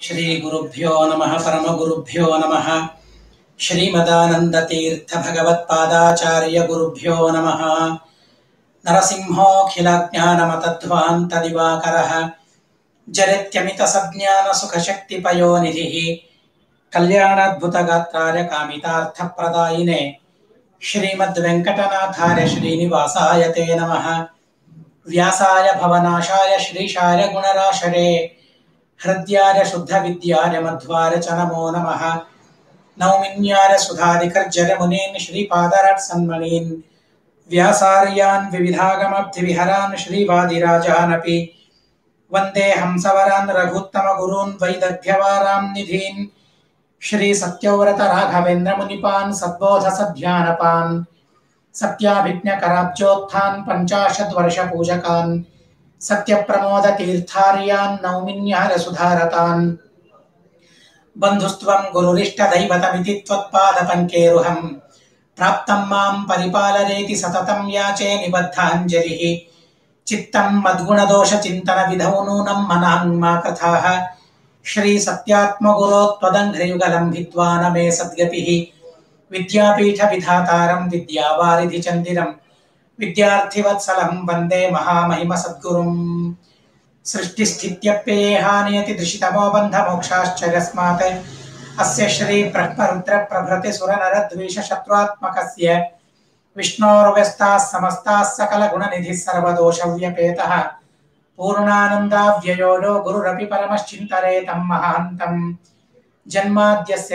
శ్రీగురుభ్యో నమ పరమగురుభ్యో నమ శ్రీమదానందతీర్థభగవత్పాదాచార్యగురుభ్యో నమ నరసింహోऽఖిలజ్ఞానమతధ్వాन्तదివాకరः जरित्यमितसज्ञानसुखशक्तिपयोनिधिः कल्याणाद्भुतगात्राय कामितार्थप्रदायिने श्रीमद्वेङ्कटनाथाय श्रीनिवासाय ते नमः व्यासाय भवनाशाय श्रीशाय गुणराशरे हृद्याय शुद्धविद्याय मध्वाय च नमो नमः नौमिन्याय सुधादिकर्जरमुनीन् श्रीपादरट्सन्मणीन् व्यासार्यान् विविधागमब्धिविहरान् श्रीवादिराजानपि वन्दे हंसवरान् रघुत्तमगुरून् वैदग्ध्यवारां निधीन् श्रीसत्यव्रतराघवेन्द्रमुनिपान् सद्बोधसध्यानपान् सत्याभिज्ञकराब्जोत्थान् पञ्चाशद्वर्षपूजकान् सत्यप्रमोदतीर्थार्यान् नौमिन्यहरसुधारतान् बन्धुस्त्वं गुरुरिष्टदैवतमिति त्वत्पादपङ्केरुहं प्राप्तं मां परिपालरेति सततं याचे निबद्धाञ्जलिः चित्तं मद्गुणदोषचिन्तनविधौ नूनं मनाङ्मा कथाः श्रीसत्यात्मगुरो त्वदङ्घ्रियुगलं भिद्वान मे सद्गतिः विद्यापीठविधातारं विद्यावारिधिचन्दिरं विद्यार्थिवत्सलं वन्दे महामहिमसद्गुरुम् सृष्टिस्थित्यप्ययेहानियति बन्धमोक्षाश्च यस्मात् अस्य श्रीब्रह्मरुद्रप्रभृतिसुरनरद्वेषशत्रुआत्मकस्य विष्णोर्व्यस्ताः समस्ताः सकलगुणनिधिः सर्वदोषव्यपेतः पूर्णानन्दाव्ययो नो गुरुरपि परमश्चिन्तरेतं महान्तम् जन्माद्यस्य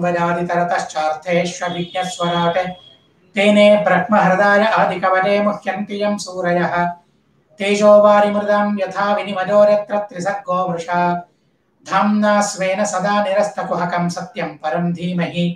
यतोऽन्वयादितरतश्चार्थेष्वभिज्ञस्वराट् तेने ब्रह्महृदाय आदिकवले मुह्यन्ति यं सूरयः तेजो वारिमृदां यथा विनिमयोरत्र त्रिसर्गो मृषा धाम्ना स्वेन सदा निरस्तकुहकं सत्यं परं धीमहि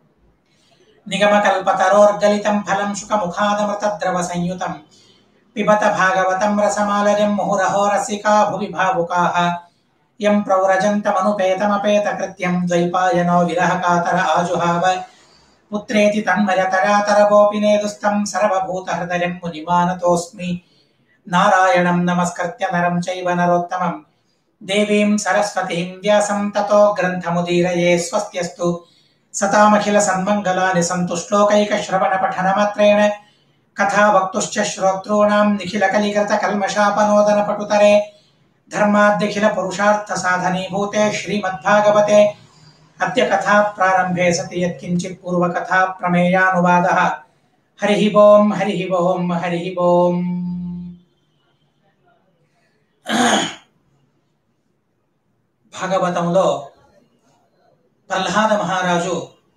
निगमकल्पतरोर्गलितं फलं शुकमुखादमृतद्रवसंयुतं पिबत भागवतं रसमालयं मुहुरहो रसिका भुवि भावुकाः यं प्रव्रजन्तमनुपेतमपेतकृत्यं द्वैपायनो विरहकातर आजुहाव पुत्रेति तन्मयतरातरगोपि नेदुस्तं सर्वभूतहृदयं मुनिमानतोऽस्मि नारायणं नमस्कृत्य नरं चैव नरोत्तमं देवीं सरस्वतीं व्यासं ततो ग्रन्थमुदीरये स्वस्त्यस्तु सतामखिल सन्मङ्गलानि सन्तु श्लोकैकश्रवणपठनमात्रेण कथा वक्तुश्च श्रोतॄणां निखिलकलिकृतकल्मषापनोदनपटुतरे धर्माद्यखिलपुरुषार्थसाधनीभूते श्रीमद्भागवते अद्य कथा प्रारम्भे सति यत्किञ्चित् पूर्वकथा प्रमेयानुवादः हरिः ओम् हरिः ओम् हरिः ओम् భాగవతంలో ప్రహ్లాద మహారాజు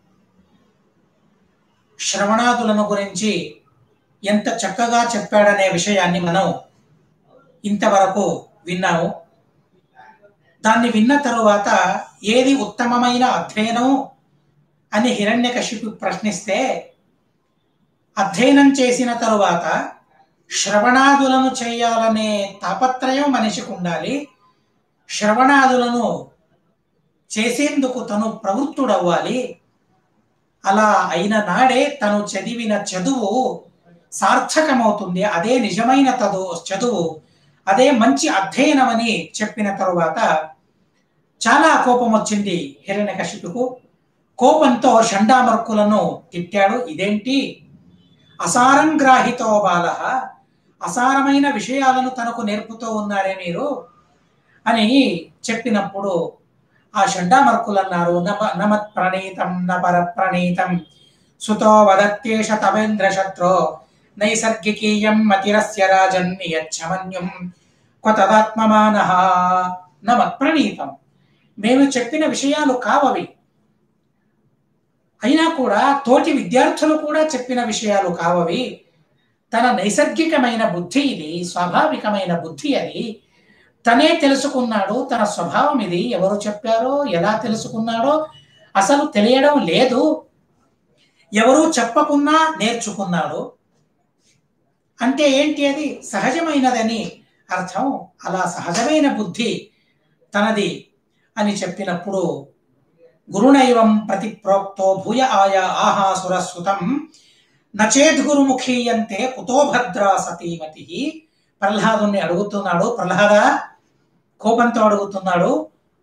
శ్రవణాదులను గురించి ఎంత చక్కగా చెప్పాడనే విషయాన్ని మనం ఇంతవరకు విన్నాము దాన్ని విన్న తరువాత ఏది ఉత్తమమైన అధ్యయనం అని హిరణ్యకశిపు ప్రశ్నిస్తే అధ్యయనం చేసిన తరువాత శ్రవణాదులను చేయాలనే తాపత్రయం మనిషికి ఉండాలి శ్రవణాదులను చేసేందుకు తను ప్రవృత్తుడవ్వాలి అలా అయిన నాడే తను చదివిన చదువు సార్థకమవుతుంది అదే నిజమైన తదు చదువు అదే మంచి అధ్యయనం అని చెప్పిన తరువాత చాలా కోపం వచ్చింది హిరణ్యకశిపుకు కోపంతో షండామర్కులను తిట్టాడు ఇదేంటి అసారం గ్రాహితో బాల అసారమైన విషయాలను తనకు నేర్పుతూ ఉన్నారే మీరు అని చెప్పినప్పుడు ఆ షండామర్కులు అన్నారు నమ నమత్ ప్రణీతం నపర ప్రణీతం సుతో వదత్యేష తవేంద్ర శత్రో నైసర్గికీయం మతిరస్య రాజన్ యచ్చమన్యం కొతదాత్మమాన నమత్ ప్రణీతం మేము చెప్పిన విషయాలు కావవి అయినా కూడా తోటి విద్యార్థులు కూడా చెప్పిన విషయాలు కావవి తన నైసర్గికమైన బుద్ధి ఇది స్వాభావికమైన బుద్ధి అది తనే తెలుసుకున్నాడు తన స్వభావం ఇది ఎవరు చెప్పారో ఎలా తెలుసుకున్నాడో అసలు తెలియడం లేదు ఎవరు చెప్పకున్నా నేర్చుకున్నాడు అంటే ఏంటి అది సహజమైనదని అర్థం అలా సహజమైన బుద్ధి తనది అని చెప్పినప్పుడు గురునైవం ప్రతి ప్రోక్తో భూయ ఆయా ఆహా సురస్సుతం నచేద్ గురుముఖీయంతే కుతో భద్రా సతీమతి ప్రహ్లాదుని అడుగుతున్నాడు ప్రహ్లాద కోపంతో అడుగుతున్నాడు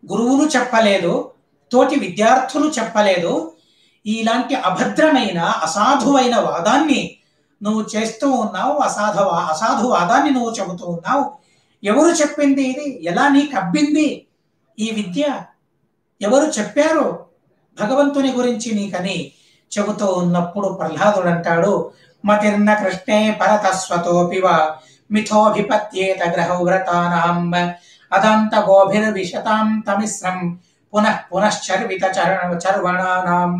గురువులు చెప్పలేదు తోటి విద్యార్థులు చెప్పలేదు ఇలాంటి అభద్రమైన అసాధువైన వాదాన్ని నువ్వు చేస్తూ ఉన్నావు అసాధు అసాధు వాదాన్ని నువ్వు చెబుతూ ఉన్నావు ఎవరు చెప్పింది ఇది ఎలా నీకు అబ్బింది ఈ విద్య ఎవరు చెప్పారు భగవంతుని గురించి నీకని చెబుతూ ఉన్నప్పుడు ప్రహ్లాదుడు అంటాడు మతిర్న కృష్ణే పరతస్వతోపివ మిథోభిపత్యేత గ్రహవ్రతానాం అదంత గోభిర్విశతాం తమిశ్రం పునః పునశ్చర్విత చరణ చర్వణానాం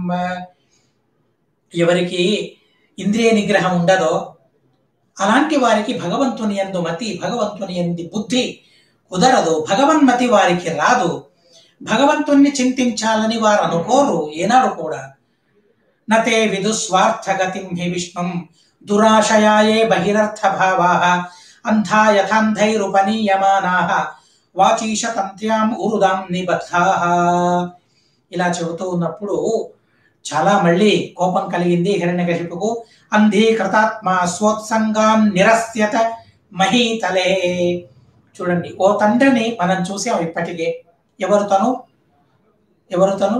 ఎవరికి ఇంద్రియ నిగ్రహం ఉండదో అలాంటి వారికి భగవంతుని ఎందు మతి భగవంతుని ఎందు బుద్ధి కుదరదు భగవన్మతి వారికి రాదు భగవంతుణ్ణి చింతించాలని వారు అనుకోరు ఏనాడు కూడా నతే విదుస్వార్థగతిం హి విష్ణుం దురాశయాయే బహిరర్థ భావా అంధా యథాంధైరుపనీయమానా వాచీషతంత్యాం ఉరుదాం నిబద్ధా ఇలా చెబుతూ ఉన్నప్పుడు చాలా మళ్ళీ కోపం కలిగింది హిరణ్యకశిపుకు అంధీకృతాత్మ స్వోత్సంగాం నిరస్యత మహీతలే చూడండి ఓ తండ్రిని మనం చూసాం ఇప్పటికే ఎవరు తను ఎవరు తను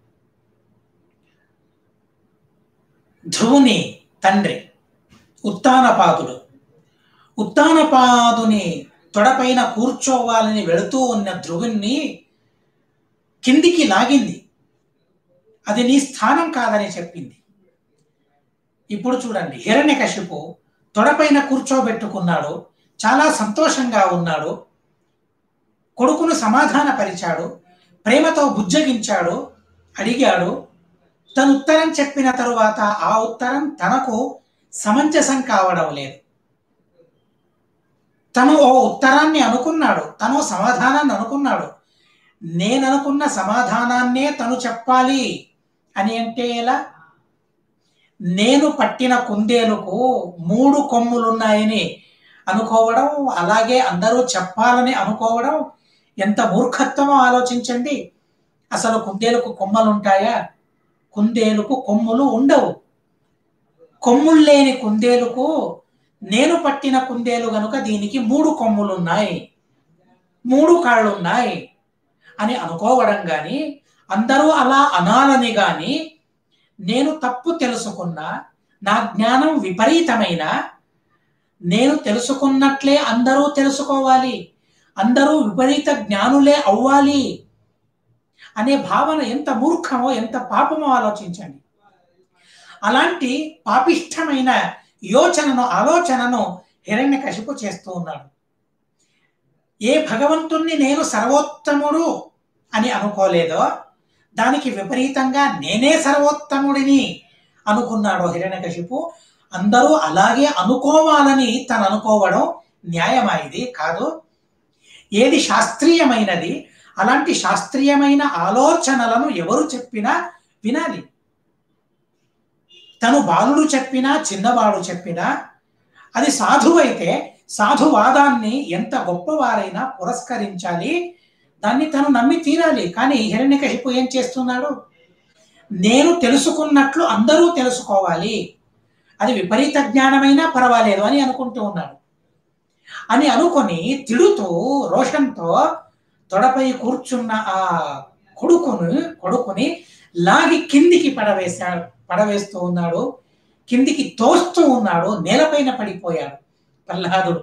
ధ్రువుని తండ్రి ఉత్తానపాదుడు ఉత్తానపాదుని తొడపైన కూర్చోవాలని వెళుతూ ఉన్న ధ్రువుణ్ణి కిందికి లాగింది అది నీ స్థానం కాదని చెప్పింది ఇప్పుడు చూడండి హిరణ్యకశిపు తొడపైన కూర్చోబెట్టుకున్నాడు చాలా సంతోషంగా ఉన్నాడు కొడుకును సమాధానపరిచాడు ప్రేమతో బుజ్జగించాడు అడిగాడు తను ఉత్తరం చెప్పిన తరువాత ఆ ఉత్తరం తనకు సమంజసం కావడం లేదు తను ఓ ఉత్తరాన్ని అనుకున్నాడు తను సమాధానాన్ని అనుకున్నాడు నేను అనుకున్న సమాధానాన్నే తను చెప్పాలి అని అంటే ఎలా నేను పట్టిన కుందేలుకు మూడు కొమ్ములున్నాయని అనుకోవడం అలాగే అందరూ చెప్పాలని అనుకోవడం ఎంత మూర్ఖత్వమో ఆలోచించండి అసలు కుందేలుకు కొమ్మలుంటాయా కుందేలుకు కొమ్ములు ఉండవు కొమ్ములు లేని కుందేలుకు నేను పట్టిన కుందేలు గనుక దీనికి మూడు కొమ్ములున్నాయి మూడు కాళ్ళున్నాయి అని అనుకోవడం కానీ అందరూ అలా అనాలని కానీ నేను తప్పు తెలుసుకున్నా నా జ్ఞానం విపరీతమైన నేను తెలుసుకున్నట్లే అందరూ తెలుసుకోవాలి అందరూ విపరీత జ్ఞానులే అవ్వాలి అనే భావన ఎంత మూర్ఖమో ఎంత పాపమో ఆలోచించండి అలాంటి పాపిష్టమైన యోచనను ఆలోచనను హిరణ్యకశిపు చేస్తూ ఉన్నాడు ఏ భగవంతుణ్ణి నేను సర్వోత్తముడు అని అనుకోలేదో దానికి విపరీతంగా నేనే సర్వోత్తముడిని అనుకున్నాడు హిరణ్యకశిపు అందరూ అలాగే అనుకోవాలని తను అనుకోవడం న్యాయమా ఇది కాదు ఏది శాస్త్రీయమైనది అలాంటి శాస్త్రీయమైన ఆలోచనలను ఎవరు చెప్పినా వినాలి తను బాలుడు చెప్పినా చిన్నవాడు చెప్పినా అది సాధువైతే సాధువాదాన్ని ఎంత గొప్పవారైనా పురస్కరించాలి దాన్ని తను నమ్మి తీరాలి కానీ హిరణ్యకశిపు ఏం చేస్తున్నాడు నేను తెలుసుకున్నట్లు అందరూ తెలుసుకోవాలి అది విపరీత జ్ఞానమైనా పర్వాలేదు అని అనుకుంటూ ఉన్నాడు అని అనుకొని తిడుతూ రోషంతో తొడపై కూర్చున్న ఆ కొడుకును కొడుకుని లాగి కిందికి పడవేశాడు పడవేస్తూ ఉన్నాడు కిందికి తోస్తూ ఉన్నాడు నేలపైన పడిపోయాడు ప్రహ్లాదుడు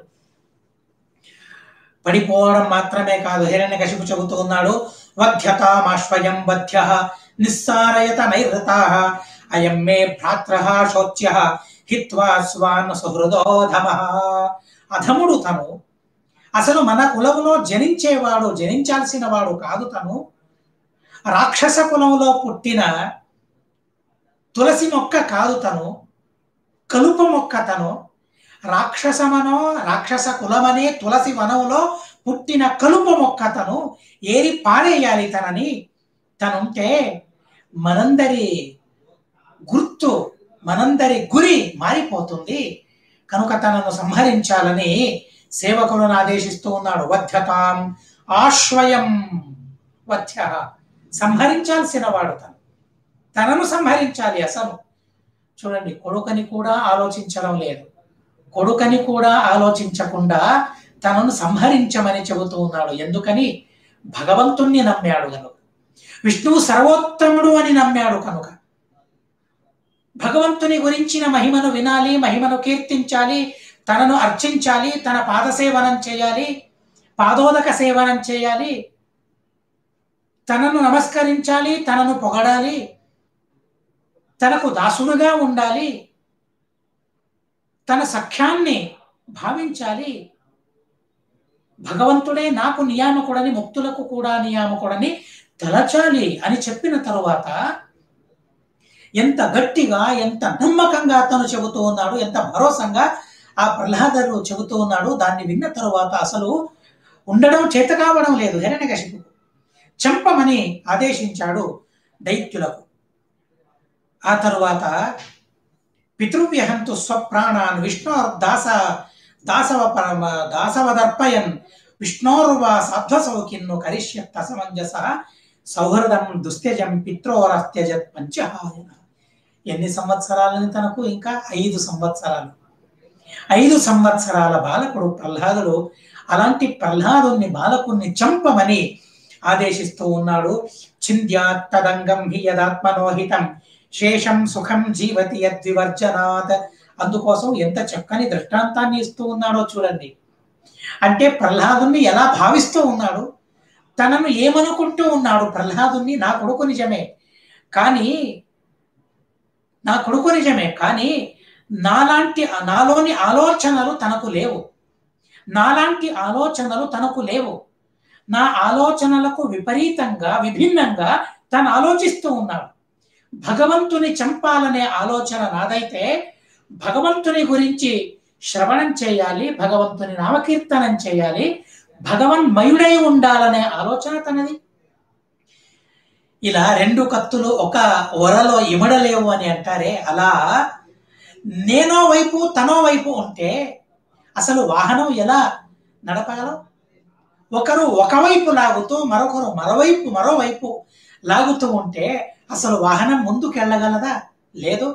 పడిపోవడం మాత్రమే కాదు హిరణ్య కశిపు చెబుతూ ఉన్నాడు వధ్యతామాశ్వయం వధ్య నిస్సారయత నైరతా అయం మే భ్రాత్ర శోచ్య హిత్వా స్వాన్ సుహృదోధమ అధముడు తను అసలు మన కులంలో జనించేవాడు జనించాల్సిన వాడు కాదు తను రాక్షస కులంలో పుట్టిన తులసి మొక్క కాదు తను కలుప మొక్క తను రాక్షసమనో రాక్షస కులమనే తులసి వనంలో పుట్టిన కలుప మొక్క తను ఏరి పారేయాలి తనని తనుంటే మనందరి గుర్తు మనందరి గురి మారిపోతుంది కనుక తనను సంహరించాలని సేవకులను ఆదేశిస్తూ ఉన్నాడు వధ్యతాం ఆశ్వయం వధ్య సంహరించాల్సిన వాడు తను తనను సంహరించాలి అసలు చూడండి కొడుకని కూడా ఆలోచించడం లేదు కొడుకని కూడా ఆలోచించకుండా తనను సంహరించమని చెబుతూ ఉన్నాడు ఎందుకని భగవంతుణ్ణి నమ్మాడు కనుక విష్ణువు సర్వోత్తముడు అని నమ్మాడు కనుక భగవంతుని గురించిన మహిమను వినాలి మహిమను కీర్తించాలి తనను అర్చించాలి తన పాదసేవనం చేయాలి పాదోదక సేవనం చేయాలి తనను నమస్కరించాలి తనను పొగడాలి తనకు దాసుడుగా ఉండాలి తన సఖ్యాన్ని భావించాలి భగవంతుడే నాకు నియామకుడని ముక్తులకు కూడా నియామకుడని తలచాలి అని చెప్పిన తరువాత ఎంత గట్టిగా ఎంత నమ్మకంగా అతను చెబుతూ ఉన్నాడు ఎంత భరోసంగా ఆ ప్రహ్లాదరు చెబుతూ ఉన్నాడు దాన్ని విన్న తరువాత అసలు ఉండడం చేత కావడం లేదు హిరణ్యకశిపు చంపమని ఆదేశించాడు దైత్యులకు ఆ తరువాత పితృవ్యహంతు స్వప్రాణాన్ విష్ణు దాస దాసవ పరమ దాసవదర్పయన్ విష్ణోర్వా సాధ్వసౌకిన్ను కరిష్యత్ అసమంజస సౌహృదం దుస్త్యజం పిత్రోరస్త్యజత్ పంచహాయన ఎన్ని సంవత్సరాలని తనకు ఇంకా ఐదు సంవత్సరాలు ఐదు సంవత్సరాల బాలకుడు ప్రహ్లాదుడు అలాంటి ప్రహ్లాదుని బాలకుణ్ణి చంపమని ఆదేశిస్తూ ఉన్నాడు చింద్యాత్ తదంగం హి యదాత్మనోహితం శేషం సుఖం జీవతి యద్వివర్జనాత్ అందుకోసం ఎంత చక్కని దృష్టాంతాన్ని ఇస్తూ ఉన్నాడో చూడండి అంటే ప్రహ్లాదుని ఎలా భావిస్తూ ఉన్నాడు తనను ఏమనుకుంటూ ఉన్నాడు ప్రహ్లాదుని నా కొడుకు నిజమే కానీ నా కొడుకు నిజమే కానీ నాలాంటి నాలోని ఆలోచనలు తనకు లేవు నాలాంటి ఆలోచనలు తనకు లేవు నా ఆలోచనలకు విపరీతంగా విభిన్నంగా తను ఆలోచిస్తూ ఉన్నాడు భగవంతుని చంపాలనే ఆలోచన నాదైతే భగవంతుని గురించి శ్రవణం చేయాలి భగవంతుని నామకీర్తనం చేయాలి భగవన్మయుడై ఉండాలనే ఆలోచన తనది ఇలా రెండు కత్తులు ఒక ఒరలో ఇమడలేవు అని అంటారే అలా నేనో వైపు తనో వైపు ఉంటే అసలు వాహనం ఎలా నడపగలం ఒకరు ఒకవైపు లాగుతూ మరొకరు మరోవైపు మరోవైపు లాగుతూ ఉంటే అసలు వాహనం ముందుకు వెళ్ళగలదా లేదు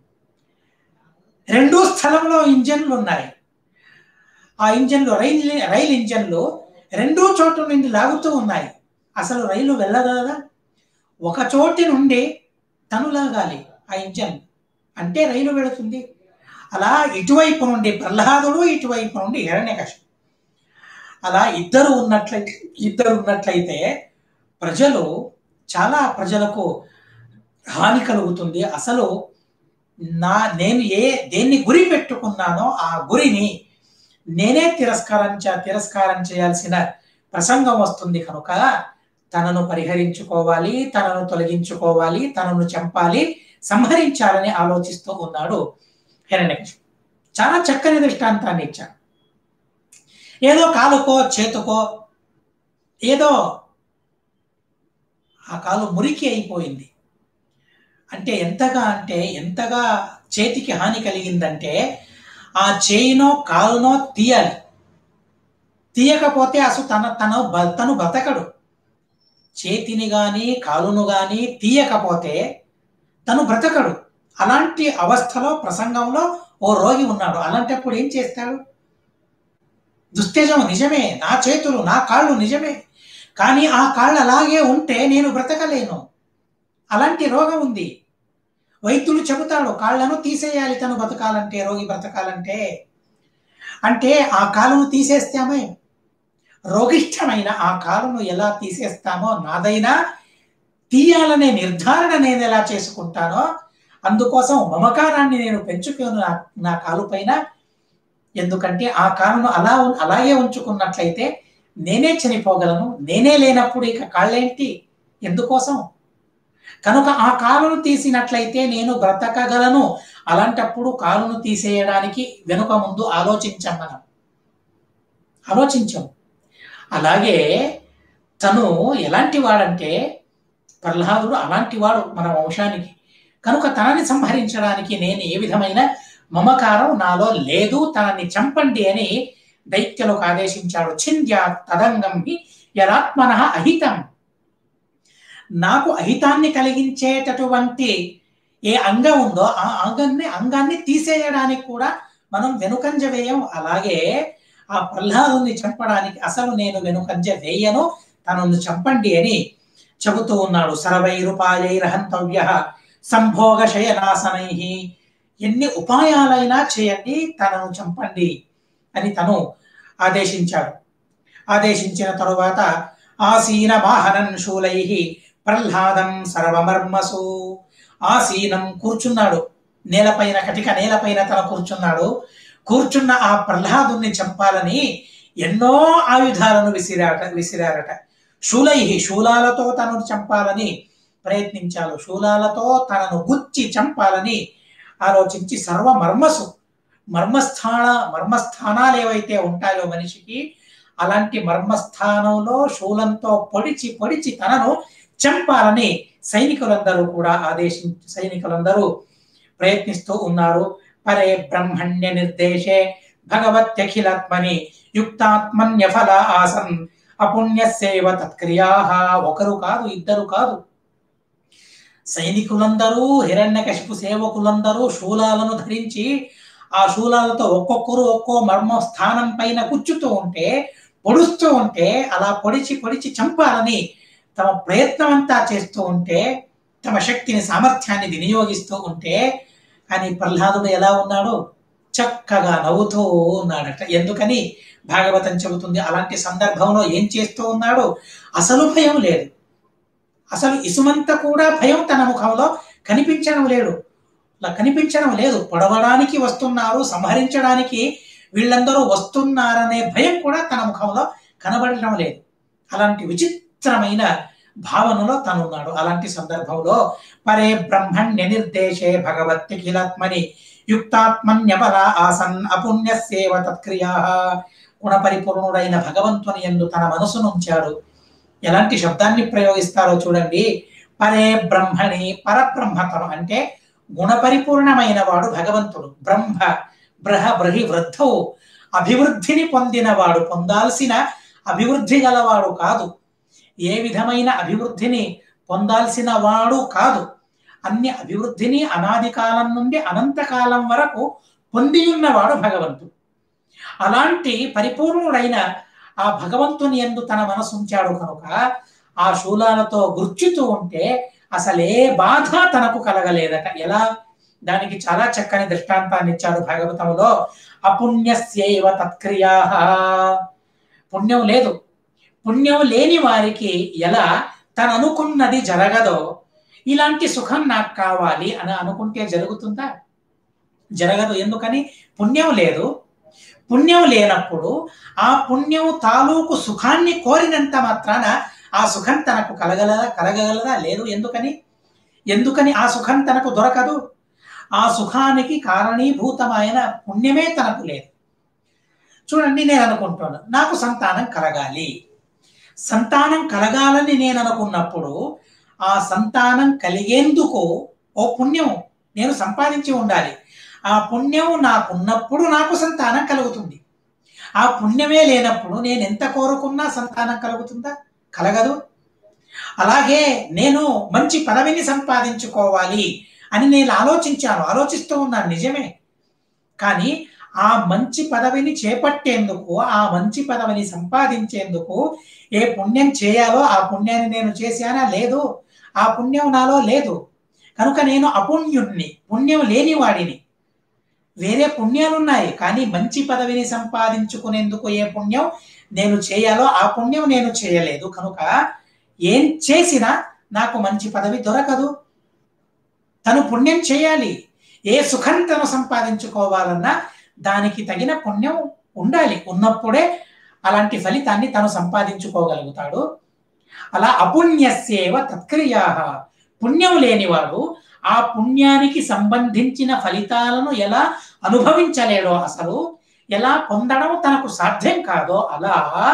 రెండు స్థలంలో ఇంజన్లు ఉన్నాయి ఆ ఇంజన్లు రైలు రైలు ఇంజన్లు రెండూ చోట్ల నుండి లాగుతూ ఉన్నాయి అసలు రైలు వెళ్ళగలదా ఒక చోటి నుండి తను లాగాలి ఆ ఇంజన్ అంటే రైలు వెళుతుంది అలా ఇటువైపు నుండి ప్రహ్లాదుడు ఇటువైపు నుండి హిరణ్యకశిపు అలా ఇద్దరు ఉన్నట్లయితే ఇద్దరు ఉన్నట్లయితే ప్రజలు చాలా ప్రజలకు హాని కలుగుతుంది అసలు నా నేను ఏ దేన్ని గురి పెట్టుకున్నానో ఆ గురిని నేనే తిరస్కారం తిరస్కారం చేయాల్సిన ప్రసంగం వస్తుంది కనుక తనను పరిహరించుకోవాలి తనను తొలగించుకోవాలి తనను చంపాలి సంహరించాలని ఆలోచిస్తూ ఉన్నాడు హిరణ్యకశిపు చాలా చక్కని దృష్టాంతాన్ని ఇచ్చాడు ఏదో కాలుకో చేతుకో ఏదో ఆ కాలు మురికి అయిపోయింది అంటే ఎంతగా అంటే ఎంతగా చేతికి హాని కలిగిందంటే ఆ చేయినో కాలునో తీయాలి తీయకపోతే అసలు తన తన తను బ్రతకడు చేతిని గాని కాలును గాని తీయకపోతే తను బ్రతకడు అలాంటి అవస్థలో ప్రసంగంలో ఓ రోగి ఉన్నాడు అలాంటప్పుడు ఏం చేస్తాడు దుస్తేజం నిజమే నా చేతులు నా కాళ్ళు నిజమే కానీ ఆ కాళ్ళు అలాగే ఉంటే నేను బ్రతకలేను అలాంటి రోగం ఉంది వైద్యులు చెబుతాడు కాళ్ళను తీసేయాలి తను బ్రతకాలంటే రోగి బ్రతకాలంటే అంటే ఆ కాలును తీసేస్తామే రోగిష్టమైన ఆ కాలును ఎలా తీసేస్తామో నాదైనా తీయాలనే నిర్ధారణ నేను ఎలా చేసుకుంటానో అందుకోసం మమకారాన్ని నేను పెంచుకోను నా నా కాలు పైన ఎందుకంటే ఆ కాలును అలా అలాగే ఉంచుకున్నట్లయితే నేనే చనిపోగలను నేనే లేనప్పుడు ఇక కాళ్ళేంటి ఎందుకోసం కనుక ఆ కాలును తీసినట్లయితే నేను బ్రతకగలను అలాంటప్పుడు కాలును తీసేయడానికి వెనుక ముందు ఆలోచించాం మనం ఆలోచించాం అలాగే తను ఎలాంటి వాడంటే ప్రహ్లాదుడు అలాంటి వాడు మన వంశానికి కనుక తనని సంహరించడానికి నేను ఏ విధమైన మమకారం నాలో లేదు తనని చంపండి అని దైత్యులకు ఆదేశించాడు చింద్యా తదంగం యదాత్మన అహితం నాకు అహితాన్ని కలిగించేటటువంటి ఏ అంగం ఉందో ఆ అంగాన్ని అంగాన్ని తీసేయడానికి కూడా మనం వెనుకంజ వేయం అలాగే ఆ ప్రహ్లాదుని చంపడానికి అసలు నేను వెనుకంజ వేయను తనను చంపండి అని చెబుతూ ఉన్నాడు సర్వై రూపాయైరహంతవ్య సంభోగ శయనాసనై ఎన్ని ఉపాయాలైనా చేయండి తనను చంపండి అని తను ఆదేశించాడు ఆదేశించిన తరువాత ఆసీన వాహనన్ శూలై ప్రహ్లాదం సర్వమర్మసు ఆసీనం కూర్చున్నాడు నేలపైన కటిక నేలపైన తన కూర్చున్నాడు కూర్చున్న ఆ ప్రహ్లాదుని చంపాలని ఎన్నో ఆయుధాలను విసిరాట విసిరారట శూలై శూలాలతో తనను చంపాలని ప్రయత్నించాడు శూలాలతో తనను గుచ్చి చంపాలని ఆలోచించి సర్వ మర్మసు మర్మస్థాన మర్మస్థానాలు ఏవైతే ఉంటాయో మనిషికి అలాంటి మర్మస్థానంలో శూలంతో పొడిచి పొడిచి తనను చంపాలని సైనికులందరూ కూడా ఆదేశించి సైనికులందరూ ప్రయత్నిస్తూ ఉన్నారు పరే బ్రహ్మణ్య నిర్దేశే భగవత్యఖిలాత్మని యుక్తాత్మన్య ఫల ఆసన్ అపుణ్యసేవ తత్క్రియా ఒకరు కాదు ఇద్దరు కాదు సైనికులందరూ హిరణ్యకశిపు సేవకులందరూ శూలాలను ధరించి ఆ శూలాలతో ఒక్కొక్కరు ఒక్కో మర్మ స్థానం పైన కూర్చుతూ ఉంటే పొడుస్తూ ఉంటే అలా పొడిచి పొడిచి చంపాలని తమ ప్రయత్నం అంతా చేస్తూ ఉంటే తమ శక్తిని సామర్థ్యాన్ని వినియోగిస్తూ ఉంటే కానీ ప్రహ్లాదుడు ఎలా ఉన్నాడు చక్కగా నవ్వుతూ ఉన్నాడట ఎందుకని భాగవతం చెబుతుంది అలాంటి సందర్భంలో ఏం చేస్తూ ఉన్నాడు అసలు భయం లేదు అసలు ఇసుమంత కూడా భయం తన ముఖంలో కనిపించడం లేడు అలా కనిపించడం లేదు పొడవడానికి వస్తున్నారు సంహరించడానికి వీళ్ళందరూ వస్తున్నారనే భయం కూడా తన ముఖంలో కనబడటం లేదు అలాంటి విచిత్రమైన భావనలో తనున్నాడు అలాంటి సందర్భంలో పరే బ్రహ్మణ్య నిర్దేశే భగవత్కిలాత్మని యుక్తాత్మన్యబల ఆసన్ అపుణ్యసేవ తత్క్రియా గుణపరిపూర్ణుడైన భగవంతుని ఎందు తన మనసును ఉంచాడు ఎలాంటి శబ్దాన్ని ప్రయోగిస్తారో చూడండి పరే బ్రహ్మణి పరబ్రహ్మతను అంటే గుణపరిపూర్ణమైన వాడు భగవంతుడు బ్రహ్మ బ్రహ బ్రహి వృద్ధవు అభివృద్ధిని పొందినవాడు పొందాల్సిన అభివృద్ధి గలవాడు కాదు ఏ విధమైన అభివృద్ధిని పొందాల్సిన వాడు కాదు అన్ని అభివృద్ధిని అనాది కాలం నుండి అనంతకాలం వరకు పొంది ఉన్నవాడు భగవంతుడు అలాంటి పరిపూర్ణుడైన ఆ భగవంతుని ఎందు తన మనసు ఉంచాడు కనుక ఆ శూలాలతో గుర్చుతూ ఉంటే అసలే బాధ తనకు కలగలేదట ఎలా దానికి చాలా చక్కని దృష్టాంతాన్ని ఇచ్చాడు భాగవతంలో అపుణ్యస్యైవ తత్క్రియా పుణ్యం లేదు పుణ్యం లేని వారికి ఎలా తను అనుకున్నది జరగదో ఇలాంటి సుఖం నాకు కావాలి అని అనుకుంటే జరుగుతుందా జరగదు ఎందుకని పుణ్యం లేదు పుణ్యం లేనప్పుడు ఆ పుణ్యం తాలూకు సుఖాన్ని కోరినంత మాత్రాన ఆ సుఖం తనకు కలగలదా కలగగలదా లేదు ఎందుకని ఎందుకని ఆ సుఖం తనకు దొరకదు ఆ సుఖానికి కారణీభూతమైన పుణ్యమే తనకు లేదు చూడండి నేను అనుకుంటున్నాను నాకు సంతానం కలగాలి సంతానం కలగాలని నేను అనుకున్నప్పుడు ఆ సంతానం కలిగేందుకు ఓ పుణ్యం నేను సంపాదించి ఉండాలి ఆ పుణ్యం నాకున్నప్పుడు నాకు సంతానం కలుగుతుంది ఆ పుణ్యమే లేనప్పుడు నేను ఎంత కోరుకున్నా సంతానం కలుగుతుందా కలగదు అలాగే నేను మంచి పదవిని సంపాదించుకోవాలి అని నేను ఆలోచించాను ఆలోచిస్తూ ఉన్నాను నిజమే కానీ ఆ మంచి పదవిని చేపట్టేందుకు ఆ మంచి పదవిని సంపాదించేందుకు ఏ పుణ్యం చేయాలో ఆ పుణ్యాన్ని నేను చేశానా లేదు ఆ పుణ్యం నాలో లేదు కనుక నేను అపుణ్యుణ్ణి పుణ్యం లేని వాడిని వేరే పుణ్యాలు ఉన్నాయి కానీ మంచి పదవిని సంపాదించుకునేందుకు ఏ పుణ్యం నేను చేయాలో ఆ పుణ్యం నేను చేయలేదు కనుక ఏం చేసినా నాకు మంచి పదవి దొరకదు తను పుణ్యం చేయాలి ఏ సుఖం తను సంపాదించుకోవాలన్నా దానికి తగిన పుణ్యం ఉండాలి ఉన్నప్పుడే అలాంటి ఫలితాన్ని తను సంపాదించుకోగలుగుతాడు అలా అపుణ్యస్యేవ తత్క్రియా పుణ్యం లేనివాడు ఆ పుణ్యానికి సంబంధించిన ఫలితాలను ఎలా అనుభవించలేడో అసలు ఎలా పొందడం తనకు సాధ్యం కాదో అలా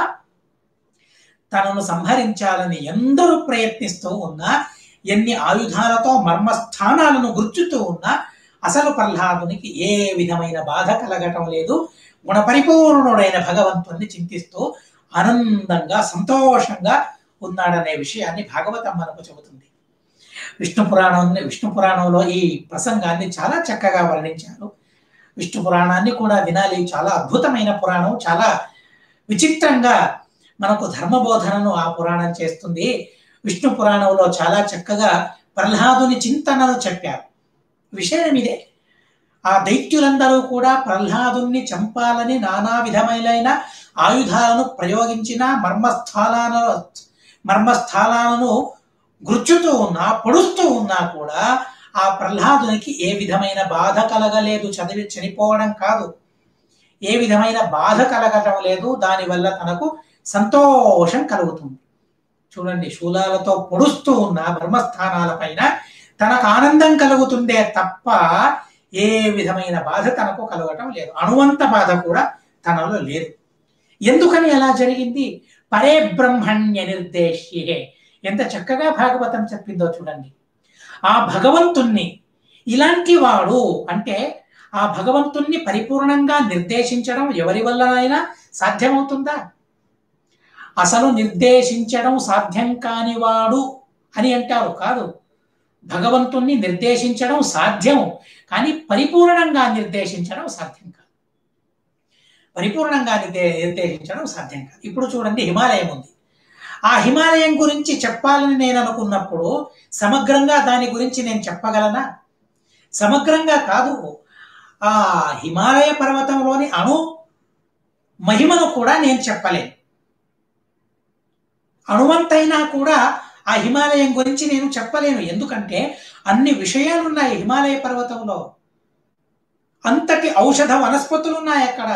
తనను సంహరించాలని ఎందరూ ప్రయత్నిస్తూ ఉన్నా ఎన్ని ఆయుధాలతో మర్మస్థానాలను గుర్చుతూ ఉన్నా అసలు ప్రహ్లాదునికి ఏ విధమైన బాధ కలగటం లేదు గుణపరిపూర్ణుడైన భగవంతుణ్ణి చింతిస్తూ ఆనందంగా సంతోషంగా ఉన్నాడనే విషయాన్ని భాగవతం మనకు చెబుతుంది విష్ణు పురాణం విష్ణు పురాణంలో ఈ ప్రసంగాన్ని చాలా చక్కగా వర్ణించారు విష్ణు పురాణాన్ని కూడా వినాలి చాలా అద్భుతమైన పురాణం చాలా విచిత్రంగా మనకు ధర్మబోధనను ఆ పురాణం చేస్తుంది విష్ణు పురాణంలో చాలా చక్కగా ప్రహ్లాదుని చింతనను చెప్పారు విషయం ఇదే ఆ దైత్యులందరూ కూడా ప్రహ్లాదుని చంపాలని నానా విధమైన ఆయుధాలను ప్రయోగించిన మర్మస్థానాలను మర్మస్థానాలను గుర్చుతూ ఉన్నా పొడుస్తూ ఉన్నా కూడా ఆ ప్రహ్లాదునికి ఏ విధమైన బాధ కలగలేదు చదివి చనిపోవడం కాదు ఏ విధమైన బాధ కలగటం లేదు దానివల్ల తనకు సంతోషం కలుగుతుంది చూడండి శూలాలతో పొడుస్తూ ఉన్న బ్రహ్మస్థానాల పైన తనకు ఆనందం కలుగుతుందే తప్ప ఏ విధమైన బాధ తనకు కలగటం లేదు అణువంత బాధ కూడా తనలో లేదు ఎందుకని ఎలా జరిగింది పరే బ్రహ్మణ్య నిర్దేశ్యే ఎంత చక్కగా భాగవతం చెప్పిందో చూడండి ఆ భగవంతుణ్ణి ఇలాంటి వాడు అంటే ఆ భగవంతుణ్ణి పరిపూర్ణంగా నిర్దేశించడం ఎవరి వల్లనైనా సాధ్యమవుతుందా అసలు నిర్దేశించడం సాధ్యం కానివాడు అని అంటారు కాదు భగవంతుణ్ణి నిర్దేశించడం సాధ్యం కానీ పరిపూర్ణంగా నిర్దేశించడం సాధ్యం కాదు పరిపూర్ణంగా నిర్దే నిర్దేశించడం సాధ్యం కాదు ఇప్పుడు చూడండి హిమాలయం ఉంది ఆ హిమాలయం గురించి చెప్పాలని నేను అనుకున్నప్పుడు సమగ్రంగా దాని గురించి నేను చెప్పగలనా సమగ్రంగా కాదు ఆ హిమాలయ పర్వతంలోని అణు మహిమను కూడా నేను చెప్పలేను అణువంతైనా కూడా ఆ హిమాలయం గురించి నేను చెప్పలేను ఎందుకంటే అన్ని విషయాలు ఉన్నాయి హిమాలయ పర్వతంలో అంతటి ఔషధ వనస్పతులు ఉన్నాయి అక్కడ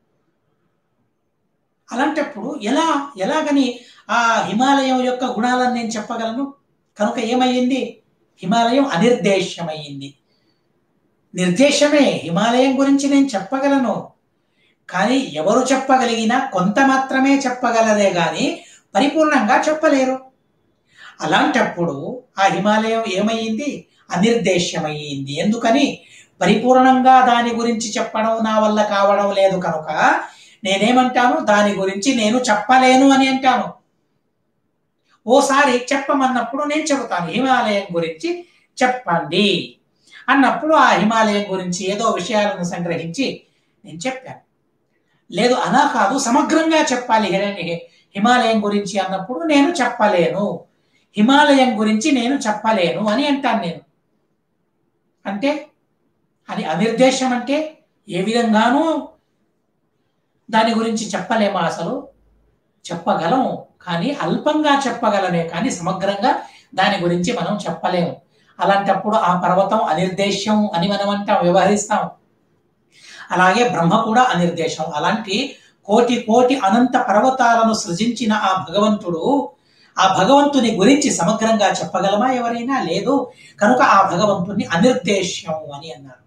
అలాంటప్పుడు ఎలా ఎలాగని ఆ హిమాలయం యొక్క గుణాలను నేను చెప్పగలను కనుక ఏమయ్యింది హిమాలయం అనిర్దేశ్యమయ్యింది నిర్దేశమే హిమాలయం గురించి నేను చెప్పగలను కానీ ఎవరు చెప్పగలిగినా కొంత మాత్రమే చెప్పగలరే కానీ పరిపూర్ణంగా చెప్పలేరు అలాంటప్పుడు ఆ హిమాలయం ఏమయ్యింది అనిర్దేశ్యమయ్యింది ఎందుకని పరిపూర్ణంగా దాని గురించి చెప్పడం నా వల్ల కావడం లేదు కనుక నేనేమంటాను దాని గురించి నేను చెప్పలేను అని అంటాను ఓసారి చెప్పమన్నప్పుడు నేను చెబుతాను హిమాలయం గురించి చెప్పండి అన్నప్పుడు ఆ హిమాలయం గురించి ఏదో విషయాలను సంగ్రహించి నేను చెప్పాను లేదు అలా కాదు సమగ్రంగా చెప్పాలి హిరణ్య హిమాలయం గురించి అన్నప్పుడు నేను చెప్పలేను హిమాలయం గురించి నేను చెప్పలేను అని అంటాను నేను అంటే అది అనిర్దేశం అంటే ఏ విధంగానూ దాని గురించి చెప్పలేమా అసలు చెప్పగలం కానీ అల్పంగా చెప్పగలమే కానీ సమగ్రంగా దాని గురించి మనం చెప్పలేము అలాంటప్పుడు ఆ పర్వతం అనిర్దేశం అని మనం అంటాం వ్యవహరిస్తాం అలాగే బ్రహ్మ కూడా అనిర్దేశం అలాంటి కోటి కోటి అనంత పర్వతాలను సృజించిన ఆ భగవంతుడు ఆ భగవంతుని గురించి సమగ్రంగా చెప్పగలమా ఎవరైనా లేదు కనుక ఆ భగవంతుని అనిర్దేశ్యం అని అన్నారు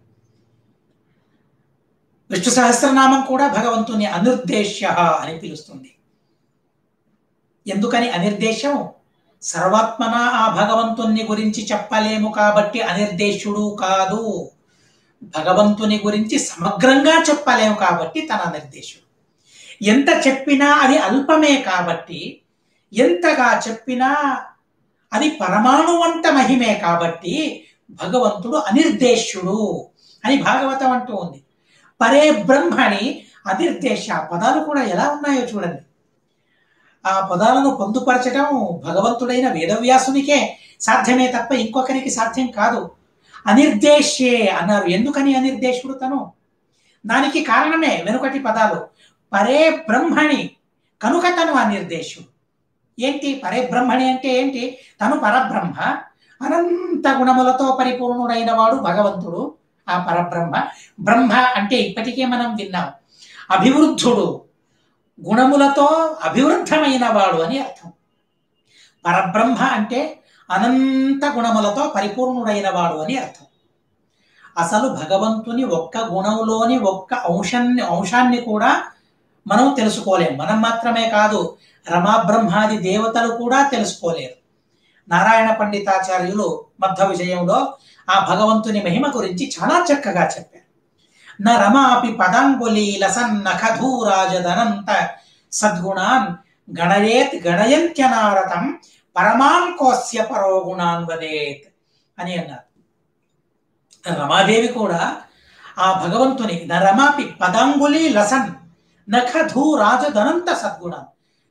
విష్ణు సహస్రనామం కూడా భగవంతుని అనిర్దేశ్య అని పిలుస్తుంది ఎందుకని అనిర్దేశం సర్వాత్మన ఆ భగవంతుని గురించి చెప్పలేము కాబట్టి అనిర్దేశుడు కాదు భగవంతుని గురించి సమగ్రంగా చెప్పలేము కాబట్టి తన అనిర్దేశుడు ఎంత చెప్పినా అది అల్పమే కాబట్టి ఎంతగా చెప్పినా అది పరమాణువంత మహిమే కాబట్టి భగవంతుడు అనిర్దేశుడు అని భాగవతం అంటూ ఉంది పరే బ్రహ్మని అనిర్దేశ పదాలు కూడా ఎలా ఉన్నాయో చూడండి ఆ పదాలను పొందుపరచడం భగవంతుడైన వేదవ్యాసునికే సాధ్యమే తప్ప ఇంకొకరికి సాధ్యం కాదు అనిర్దేశ్యే అన్నారు ఎందుకని అనిర్దేశుడు తను దానికి కారణమే వెనుకటి పదాలు పరే బ్రహ్మణి కనుక తను అనిర్దేశుడు ఏంటి పరే బ్రహ్మణి అంటే ఏంటి తను పరబ్రహ్మ అనంత గుణములతో పరిపూర్ణుడైన వాడు భగవంతుడు ఆ పరబ్రహ్మ బ్రహ్మ అంటే ఇప్పటికే మనం విన్నాం అభివృద్ధుడు గుణములతో అభివృద్ధమైన వాడు అని అర్థం పరబ్రహ్మ అంటే అనంత గుణములతో పరిపూర్ణుడైన వాడు అని అర్థం అసలు భగవంతుని ఒక్క గుణంలోని ఒక్క అంశాన్ని అంశాన్ని కూడా మనం తెలుసుకోలేం మనం మాత్రమే కాదు రమా బ్రహ్మాది దేవతలు కూడా తెలుసుకోలేరు నారాయణ పండితాచార్యులు మధ్వ విజయంలో ఆ భగవంతుని మహిమ గురించి చాలా చక్కగా చెప్పారు న రమాపి పదాంగులి లసన్నఖధూరాజదనంత సద్గుణాన్ గణయేత్ గణయంత్యనారతం పరమాన్ కోస్య పరో గుణాన్ వదేత్ అని అన్నారు రమాదేవి కూడా ఆ భగవంతుని న రమాపి పదాంగులి లసన్ నఖధూరాజదనంత సద్గుణాన్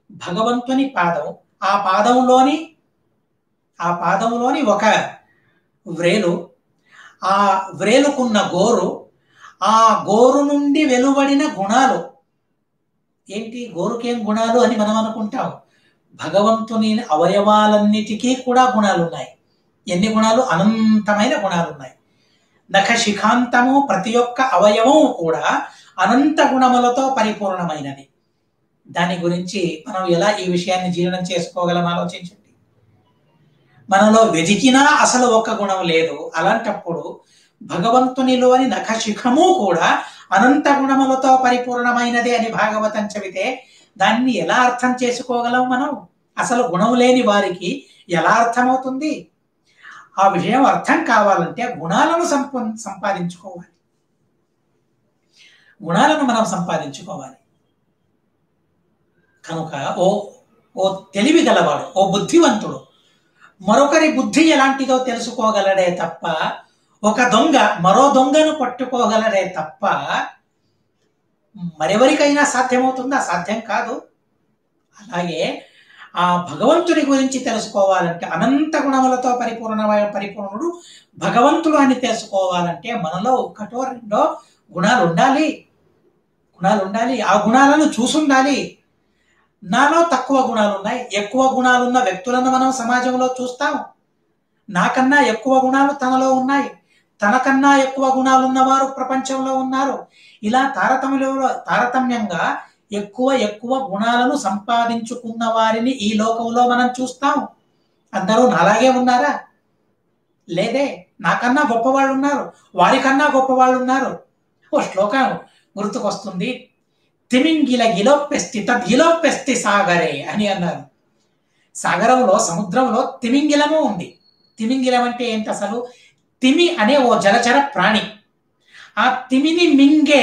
భగవంతుని పాదం ఆ పాదంలోని ఆ పాదంలోని ఒక వ్రేలు ఆ వ్రేలుకున్న గోరు ఆ గోరు నుండి వెలువడిన గుణాలు ఏంటి గోరుకేం గుణాలు అని మనం అనుకుంటాం భగవంతుని అవయవాలన్నిటికీ కూడా గుణాలు ఉన్నాయి ఎన్ని గుణాలు అనంతమైన గుణాలు ఉన్నాయి నఖ శిఖాంతము ప్రతి ఒక్క అవయవం కూడా అనంత గుణములతో పరిపూర్ణమైనది దాని గురించి మనం ఎలా ఈ విషయాన్ని జీర్ణం చేసుకోగలం ఆలోచించండి మనలో వెతికినా అసలు ఒక్క గుణం లేదు అలాంటప్పుడు భగవంతునిలోని నఖశిఖము కూడా అనంత గుణములతో పరిపూర్ణమైనది అని భాగవతం చెబితే దాన్ని ఎలా అర్థం చేసుకోగలం మనం అసలు గుణం లేని వారికి ఎలా అర్థమవుతుంది ఆ విషయం అర్థం కావాలంటే గుణాలను సంప సంపాదించుకోవాలి గుణాలను మనం సంపాదించుకోవాలి కనుక ఓ ఓ తెలివి గలవాడు ఓ బుద్ధివంతుడు మరొకరి బుద్ధి ఎలాంటిదో తెలుసుకోగలడే తప్ప ఒక దొంగ మరో దొంగను పట్టుకోగలడే తప్ప మరెవరికైనా సాధ్యమవుతుందా సాధ్యం కాదు అలాగే ఆ భగవంతుడి గురించి తెలుసుకోవాలంటే అనంత గుణములతో పరిపూర్ణమైన పరిపూర్ణుడు భగవంతుడు అని తెలుసుకోవాలంటే మనలో ఒకటో రెండో గుణాలు ఉండాలి గుణాలు ఉండాలి ఆ గుణాలను చూసుండాలి నాలో తక్కువ గుణాలు ఉన్నాయి ఎక్కువ గుణాలున్న వ్యక్తులను మనం సమాజంలో చూస్తాం నాకన్నా ఎక్కువ గుణాలు తనలో ఉన్నాయి తనకన్నా ఎక్కువ గుణాలు ఉన్నవారు ప్రపంచంలో ఉన్నారు ఇలా తారతమ్యంలో తారతమ్యంగా ఎక్కువ ఎక్కువ గుణాలను సంపాదించుకున్న వారిని ఈ లోకంలో మనం చూస్తాం అందరూ నాలాగే ఉన్నారా లేదే నాకన్నా గొప్పవాళ్ళు ఉన్నారు వారికన్నా గొప్పవాళ్ళు ఉన్నారు ఓ శ్లోకం గుర్తుకొస్తుంది తిమింగిల గిలోప్పెస్తి తద్ గిలోప్పెస్తి సాగరే అని అన్నారు సాగరంలో సముద్రంలో తిమింగిలము ఉంది తిమింగిలం అంటే ఏంటి అసలు తిమి అనే ఓ జలచర ప్రాణి ఆ తిమిని మింగే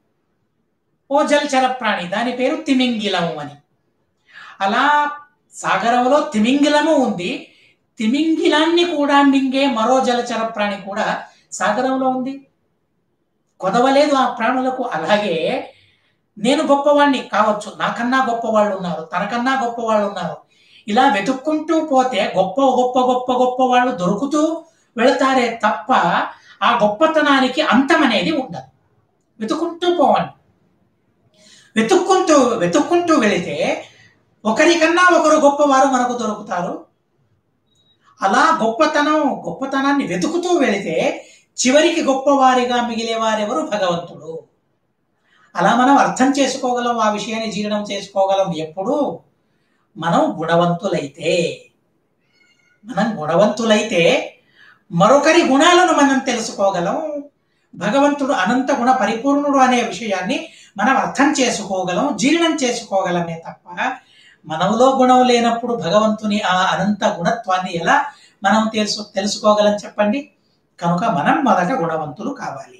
ఓ జలచర ప్రాణి దాని పేరు తిమింగిలము అని అలా సాగరంలో తిమింగిలము ఉంది తిమింగిలాన్ని కూడా మింగే మరో జలచర ప్రాణి కూడా సాగరంలో ఉంది కొదవలేదు ఆ ప్రాణులకు అలాగే నేను గొప్పవాణ్ణి కావచ్చు నాకన్నా గొప్పవాళ్ళు ఉన్నారు తనకన్నా గొప్పవాళ్ళు ఉన్నారు ఇలా వెతుక్కుంటూ పోతే గొప్ప గొప్ప గొప్ప గొప్ప వాళ్ళు దొరుకుతూ వెళతారే తప్ప ఆ గొప్పతనానికి అంతం అనేది ఉండదు వెతుక్కుంటూ పోవండి వెతుక్కుంటూ వెతుక్కుంటూ వెళితే ఒకరికన్నా ఒకరు గొప్పవారు మనకు దొరుకుతారు అలా గొప్పతనం గొప్పతనాన్ని వెతుకుతూ వెళితే చివరికి గొప్పవారిగా మిగిలేవారెవరు భగవంతుడు అలా మనం అర్థం చేసుకోగలం ఆ విషయాన్ని జీర్ణం చేసుకోగలం ఎప్పుడు మనం గుణవంతులైతే మనం గుణవంతులైతే మరొకరి గుణాలను మనం తెలుసుకోగలం భగవంతుడు అనంత గుణ పరిపూర్ణుడు అనే విషయాన్ని మనం అర్థం చేసుకోగలం జీర్ణం చేసుకోగలమే తప్ప మనలో గుణం లేనప్పుడు భగవంతుని ఆ అనంత గుణత్వాన్ని ఎలా మనం తెలుసు తెలుసుకోగలం చెప్పండి కనుక మనం మొదట గుణవంతులు కావాలి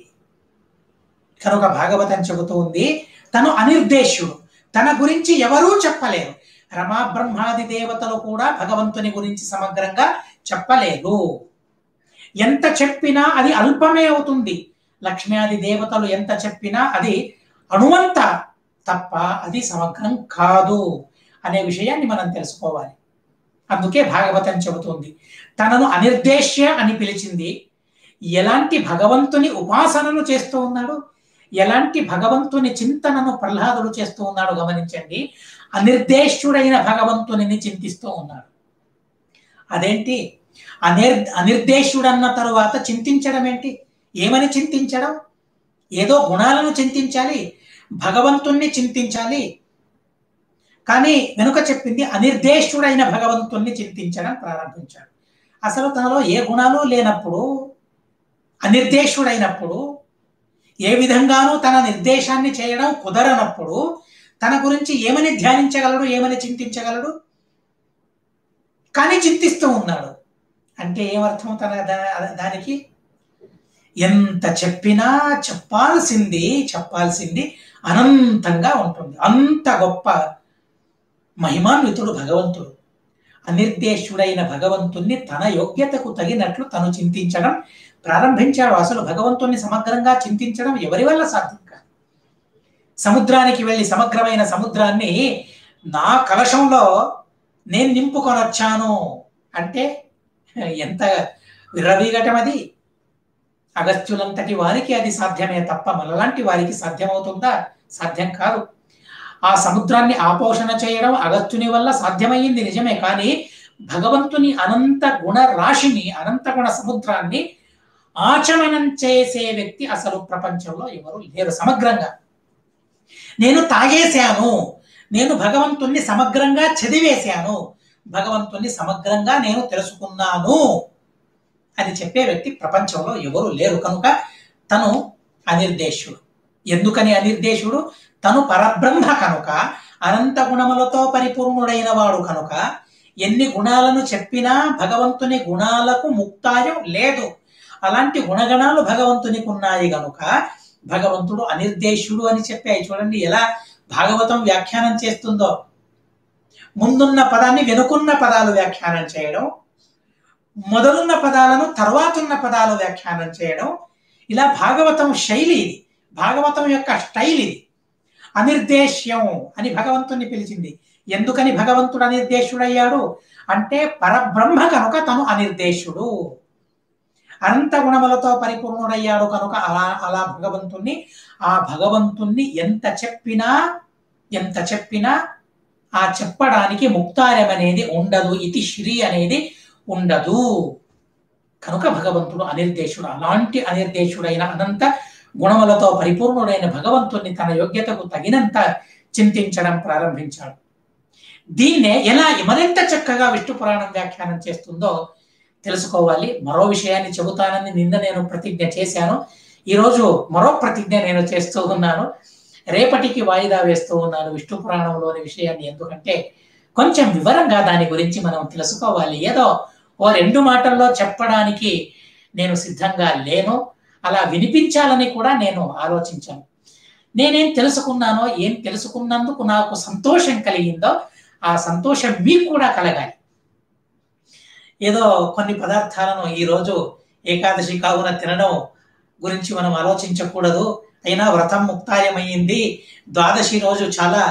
కనుక భాగవతం చెబుతూ ఉంది తను అనిర్దేశ్యుడు తన గురించి ఎవరూ చెప్పలేరు రమా బ్రహ్మాది దేవతలు కూడా భగవంతుని గురించి సమగ్రంగా చెప్పలేదు ఎంత చెప్పినా అది అల్పమే అవుతుంది లక్ష్మ్యాది దేవతలు ఎంత చెప్పినా అది అణువంత తప్ప అది సమగ్రం కాదు అనే విషయాన్ని మనం తెలుసుకోవాలి అందుకే భాగవతం చెబుతుంది తనను అనిర్దేశ్య అని పిలిచింది ఎలాంటి భగవంతుని ఉపాసనను చేస్తూ ఉన్నాడు ఎలాంటి భగవంతుని చింతనను ప్రహ్లాదుడు చేస్తూ ఉన్నాడు గమనించండి అనిర్దేశ్యుడైన భగవంతుని చింతిస్తూ ఉన్నాడు అదేంటి అనిర్ అనిర్దేశ్యుడన్న తరువాత చింతించడం ఏంటి ఏమని చింతించడం ఏదో గుణాలను చింతించాలి భగవంతుణ్ణి చింతించాలి కానీ వెనుక చెప్పింది అనిర్దేశుడైన భగవంతుణ్ణి చింతించడం ప్రారంభించాడు అసలు తనలో ఏ గుణాలు లేనప్పుడు అనిర్దేశుడైనప్పుడు ఏ విధంగానూ తన నిర్దేశాన్ని చేయడం కుదరనప్పుడు తన గురించి ఏమని ధ్యానించగలడు ఏమని చింతించగలడు కానీ చింతిస్తూ ఉన్నాడు అంటే ఏమర్థం తన దా- దానికి ఎంత చెప్పినా చెప్పాల్సింది చెప్పాల్సింది అనంతంగా ఉంటుంది అంత గొప్ప మహిమాన్వితుడు భగవంతుడు అనిర్దేశుడైన భగవంతుణ్ణి తన యోగ్యతకు తగినట్లు తను చింతించడం ప్రారంభించాడు అసలు భగవంతుణ్ణి సమగ్రంగా చింతించడం ఎవరి వల్ల సాధ్యం కాదు సముద్రానికి వెళ్ళి సమగ్రమైన సముద్రాన్ని నా కలశంలో నేను నింపుకొనొచ్చాను అంటే ఎంత విర్రవీగటం అది అగస్త్యులంతటి వారికి అది సాధ్యమే తప్ప మనలాంటి వారికి సాధ్యమవుతుందా సాధ్యం కాదు ఆ సముద్రాన్ని ఆపోషణ చేయడం అగస్త్యుని వల్ల సాధ్యమయ్యింది నిజమే కానీ భగవంతుని అనంత గుణ రాశిని అనంత గుణ సముద్రాన్ని ఆచమనం చేసే వ్యక్తి అసలు ప్రపంచంలో ఎవరు లేరు సమగ్రంగా నేను తాగేశాను నేను భగవంతుణ్ణి సమగ్రంగా చదివేశాను భగవంతుణ్ణి సమగ్రంగా నేను తెలుసుకున్నాను అని చెప్పే వ్యక్తి ప్రపంచంలో ఎవరు లేరు కనుక తను అనిర్దేశుడు ఎందుకని అనిర్దేశుడు తను పరబ్రహ్మ కనుక అనంత గుణములతో పరిపూర్ణుడైన వాడు కనుక ఎన్ని గుణాలను చెప్పినా భగవంతుని గుణాలకు ముక్తాయం లేదు అలాంటి గుణగణాలు భగవంతునికి ఉన్నాయి గనుక భగవంతుడు అనిర్దేశుడు అని చెప్పాయి చూడండి ఎలా భాగవతం వ్యాఖ్యానం చేస్తుందో ముందున్న పదాన్ని వెనుకున్న పదాలు వ్యాఖ్యానం చేయడం మొదలున్న పదాలను తర్వాతున్న పదాలు వ్యాఖ్యానం చేయడం ఇలా భాగవతం శైలి ఇది భాగవతం యొక్క స్టైల్ ఇది అనిర్దేశ్యం అని భగవంతుణ్ణి పిలిచింది ఎందుకని భగవంతుడు అనిర్దేశుడయ్యాడు అంటే పరబ్రహ్మ కనుక తను అనిర్దేశుడు అనంత గుణములతో పరిపూర్ణుడయ్యాడు కనుక అలా అలా భగవంతుణ్ణి ఆ భగవంతుణ్ణి ఎంత చెప్పినా ఎంత చెప్పినా ఆ చెప్పడానికి ముక్తారం అనేది ఉండదు ఇది శ్రీ అనేది ఉండదు కనుక భగవంతుడు అనిర్దేశుడు అలాంటి అనిర్దేశుడైన అనంత గుణములతో పరిపూర్ణుడైన భగవంతుణ్ణి తన యోగ్యతకు తగినంత చింతించడం ప్రారంభించాడు దీన్నే ఎలా మరింత చక్కగా విష్ణు పురాణం వ్యాఖ్యానం చేస్తుందో తెలుసుకోవాలి మరో విషయాన్ని చెబుతానని నిన్న నేను ప్రతిజ్ఞ చేశాను ఈరోజు మరో ప్రతిజ్ఞ నేను చేస్తూ ఉన్నాను రేపటికి వాయిదా వేస్తూ ఉన్నాను విష్ణు పురాణంలోని విషయాన్ని ఎందుకంటే కొంచెం వివరంగా దాని గురించి మనం తెలుసుకోవాలి ఏదో ఓ రెండు మాటల్లో చెప్పడానికి నేను సిద్ధంగా లేను అలా వినిపించాలని కూడా నేను ఆలోచించాను నేనేం తెలుసుకున్నానో ఏం తెలుసుకున్నందుకు నాకు సంతోషం కలిగిందో ఆ సంతోషం మీకు కూడా కలగాలి ఏదో కొన్ని పదార్థాలను ఈరోజు ఏకాదశి కావున తినడం గురించి మనం ఆలోచించకూడదు అయినా వ్రతం ముక్తాయమైంది ద్వాదశి రోజు చాలా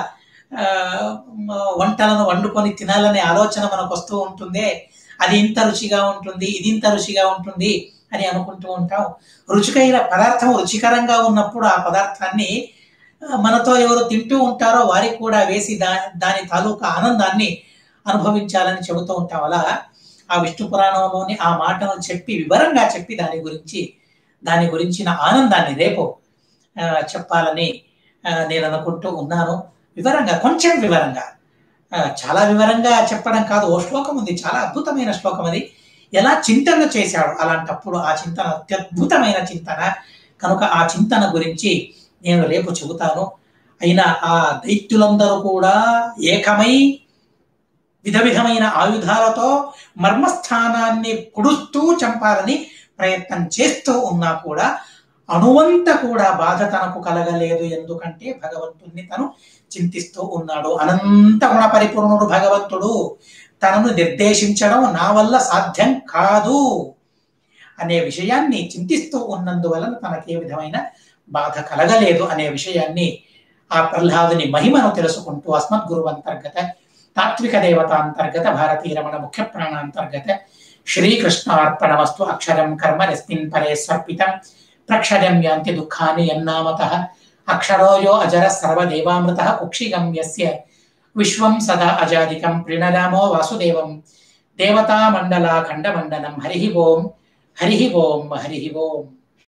వంటలను వండుకొని తినాలనే ఆలోచన మనకు వస్తూ ఉంటుంది అది ఇంత రుచిగా ఉంటుంది ఇది ఇంత రుచిగా ఉంటుంది అని అనుకుంటూ ఉంటాం రుచికైన పదార్థం రుచికరంగా ఉన్నప్పుడు ఆ పదార్థాన్ని మనతో ఎవరు తింటూ ఉంటారో వారికి కూడా వేసి దా దాని తాలూకా ఆనందాన్ని అనుభవించాలని చెబుతూ ఉంటాం అలా ఆ విష్ణు పురాణంలోని ఆ మాటను చెప్పి వివరంగా చెప్పి దాని గురించి దాని గురించిన ఆనందాన్ని రేపు చెప్పాలని నేను అనుకుంటూ ఉన్నాను వివరంగా కొంచెం వివరంగా చాలా వివరంగా చెప్పడం కాదు ఓ శ్లోకం ఉంది చాలా అద్భుతమైన శ్లోకం అది ఎలా చింతన చేశాడు అలాంటప్పుడు ఆ చింతన అత్యద్భుతమైన చింతన కనుక ఆ చింతన గురించి నేను రేపు చెబుతాను అయినా ఆ దైత్యులందరూ కూడా ఏకమై విధ విధమైన ఆయుధాలతో మర్మస్థానాన్ని పొడుస్తూ చంపాలని ప్రయత్నం చేస్తూ ఉన్నా కూడా అణువంత కూడా బాధ తనకు కలగలేదు ఎందుకంటే భగవంతుణ్ణి తను చింతిస్తూ ఉన్నాడు అనంత గుణ పరిపూర్ణుడు భగవంతుడు తనను నిర్దేశించడం నా వల్ల సాధ్యం కాదు అనే విషయాన్ని చింతిస్తూ ఉన్నందువలన తనకే విధమైన బాధ కలగలేదు అనే విషయాన్ని ఆ ప్రహ్లాదుని మహిమను తెలుసుకుంటూ అస్మద్గురు అంతర్గత తాత్విక దేవత అంతర్గత భారతీయ రమణ ముఖ్య ప్రాణాంతర్గత శ్రీకృష్ణార్పణమస్తు అక్షరం కర్మ రస్మిన్ పరే స్వర్పితం ప్రక్షరం యాంతి దుఃఖాని యన్నామత అక్షరోయో అజర సర్వదేవామృత కుక్షిగమ్యస్య విశ్వం సదా అజాదికం ప్రణదామో వాసుదేవం దేవతామండలాఖండమండనం హరి ఓం హరి ఓం హరి ఓం